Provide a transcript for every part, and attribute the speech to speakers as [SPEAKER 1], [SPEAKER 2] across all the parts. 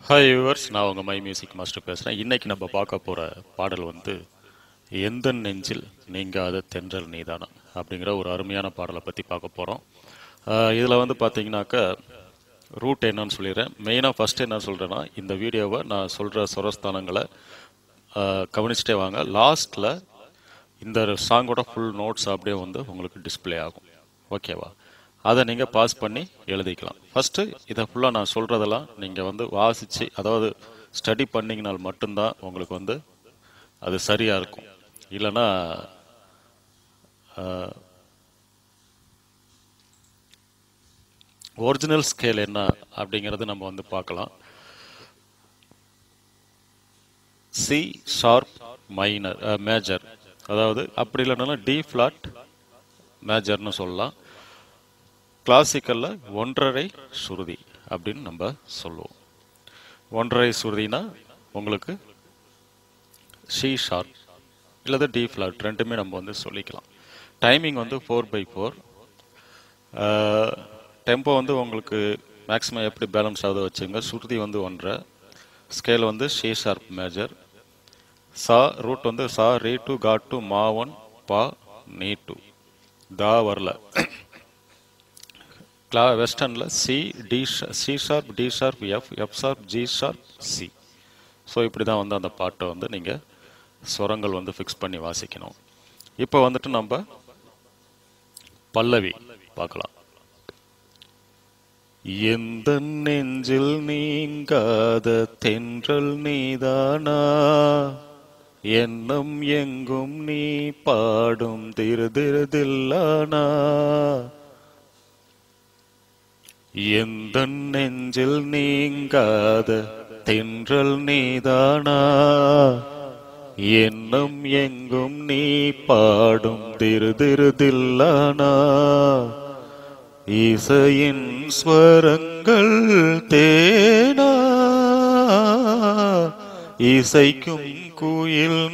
[SPEAKER 1] hi viewers நான் உங்கள் my music master பேசுகிறேன் இன்றைக்கி நம்ம பார்க்க போகிற பாடல் வந்து எந்த நெஞ்சில் நீங்காத தென்றல் நீதானா அப்படிங்கிற ஒரு அருமையான பாடலை பற்றி பார்க்க போகிறோம் இதில் வந்து பார்த்தீங்கன்னாக்கா ரூட் என்னன்னு சொல்லிடுறேன் மெயினாக ஃபஸ்ட்டு என்ன சொல்கிறேன்னா இந்த வீடியோவை நான் சொல்கிற சுரஸ்தானங்களை ஆஹ், கவனிச்சிட்டே வாங்க லாஸ்ட்டில் இந்த சாங்கோட ஃபுல் நோட்ஸ் அப்படியே வந்து உங்களுக்கு டிஸ்ப்ளே ஆகும் ஓகேவா அதை நீங்கள் பாஸ் பண்ணி எழுதிக்கலாம் ஃபஸ்ட்டு இதை ஃபுல்லாக நான் சொல்கிறதெல்லாம் நீங்கள் வந்து வாசித்து அதாவது ஸ்டடி பண்ணிங்கனால் மட்டும்தான் உங்களுக்கு வந்து அது சரியாக இருக்கும் இல்லைன்னா ஒரிஜினல் ஸ்கேல் என்ன அப்படிங்கிறது நம்ம வந்து பார்க்கலாம் சி ஷார்ப் மைனர் மேஜர் அதாவது அப்படி இல்லைன்னா டி ஃப்ளாட் மேஜர்னு சொல்லலாம் கிளாசிக்கலில் ஒன்றரை சுருதி அப்படின்னு நம்ம சொல்லுவோம் ஒன்றரை சுருதினா உங்களுக்கு சி ஷார்ப் இல்லது டி ஃப்ளாட் ரெண்டுமே நம்ம வந்து சொல்லிக்கலாம் டைமிங் வந்து ஃபோர் பை ஃபோர் டெம்போ வந்து உங்களுக்கு மேக்ஸிமம் எப்படி பேலன்ஸ் ஆகுதோ வச்சுங்க சுருதி வந்து ஒன்றரை ஸ்கேல் வந்து ஷி ஷார்ப் மேஜர் சா ரூட் வந்து சா ரீ டு கா டு மா ஒன் பா நீ டு தா வரல கிளா வெஸ்டர்னில் C D C sharp D sharp F F sharp G sharp C so இப்படி தான் வந்து அந்த பாட்டை வந்து நீங்கள் ஸ்வரங்கள் வந்து ஃபிக்ஸ் பண்ணி வாசிக்கணும் இப்போ வந்துட்டு நம்ம பல்லவி பார்க்கலாம் எந்த நெஞ்சில் நீங்காத தென்றல் நீதானா எண்ணம் எங்கும் நீ பாடும் திரு திருதில்லானா எந்த நெஞ்சில் நீங்காத தென்றல் நீதானா எண்ணம் எங்கும் நீ பாடும் திரு திருதில்லானா இசையின் ஸ்வரங்கள் தேனா இசைக்கும் குயில்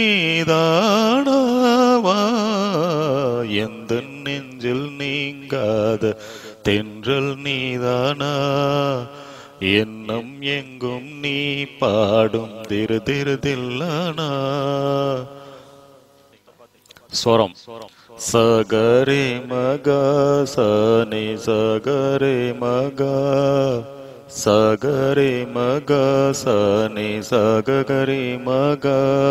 [SPEAKER 1] நீதானாவா எந்த நெஞ்சில் நீங்காத தென்றல் நீதானா எண்ணம் எங்கும் நீ பாடும் திரு திருதில்லானா ஸ்வரம் சகரே மக சனி சகரே மக சகரே மக சனி சகரே மக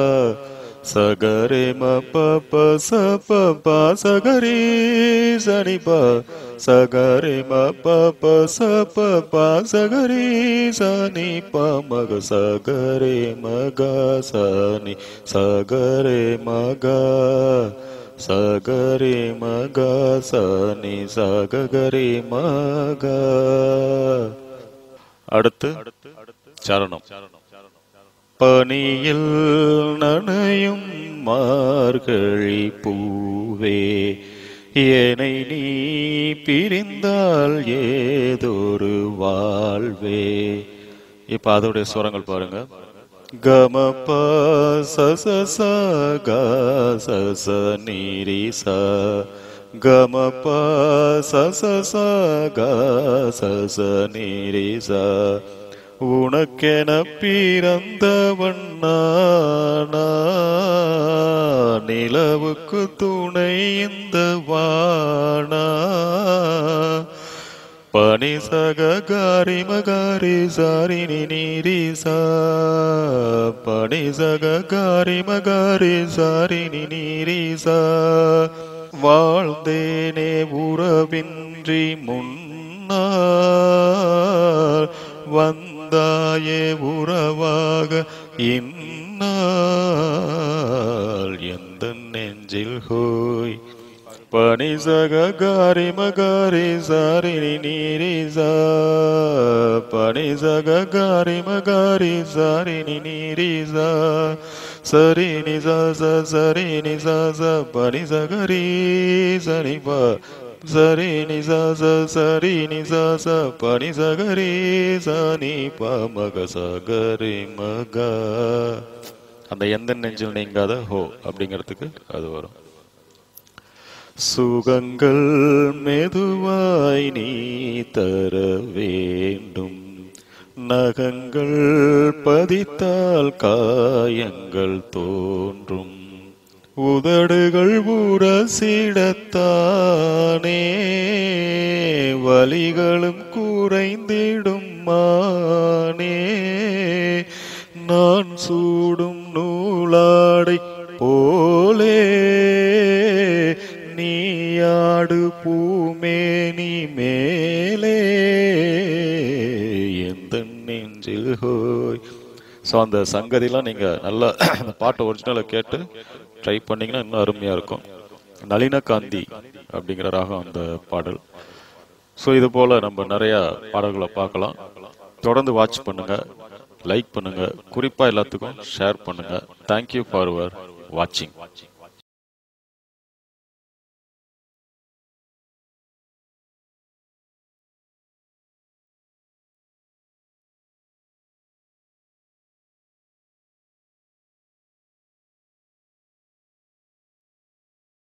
[SPEAKER 1] சகரே ம ப ப ச ப ப சகரே சனி ப சகரே ம ப ப ச ப ப சகரே சனி ப மக சகரே மக சனி சகரே மக சகரே மக சனி சகரே மக அடுத்து சரணம் பனியில் நனையும் மார்கழி பூவே என்னை நீ பிரிந்தால் ஏதொரு வாழ்வே இப்ப அதோடைய சுரங்கள் பாருங்க கம ப ச ச ச க ச ச நீரி ச கம ப ச ச ச க ச ச நீரி ச உனக்கென பிறந்தவன் நானா நிலவுக்கு துணை இந்த வானா பனி சக காரி மகாரி சாரி நீரி சா பனி சக காரி மகாரி சாரி நீரி சா வாழ்ந்தேனே உறவின்றி முன்னார் வந்தாயே உறவாக இந்நாள் எந்த நெஞ்சில் ஹோய் பனி சக காரி மகாரி சாரி நீரி சா பனி சக காரி மகாரி சாரி நீரி சா சரி நி சா ச சரி நி சா ச பனி சகரி சரி ப சரி நி சா ச சரி நி சா ச பனி சகரி சனி ப மக சகரி மக அந்த எந்த நெஞ்சில் நீங்காத ஹோ அப்படிங்கிறதுக்கு அது வரும் சுகங்கள் மெதுவாய் நீ தர வேண்டும் நகங்கள் பதித்தால் காயங்கள் தோன்றும் உதடுகள் உரசிடத்தானே வலிகளும் குறைந்திடும் மானே நான் சூடும் நூலாடை போலே நீயாடு பூமேனி மேலே எந்த நெஞ்சில் ஹோய் ஸோ அந்த சங்கதிலாம் நீங்கள் நல்லா அந்த பாட்டை ஒரிஜினலை கேட்டு ட்ரை பண்ணீங்கன்னா இன்னும் அருமையாக இருக்கும் நளினகாந்தி அப்படிங்கிற ராகம் அந்த பாடல் ஸோ இது போல் நம்ம நிறையா பாடல்களை பார்க்கலாம் தொடர்ந்து வாட்ச் பண்ணுங்க லைக் பண்ணுங்க குறிப்பாக எல்லாத்துக்கும் ஷேர் பண்ணுங்க தேங்க்யூ ஃபார் யுவர் வாட்சிங்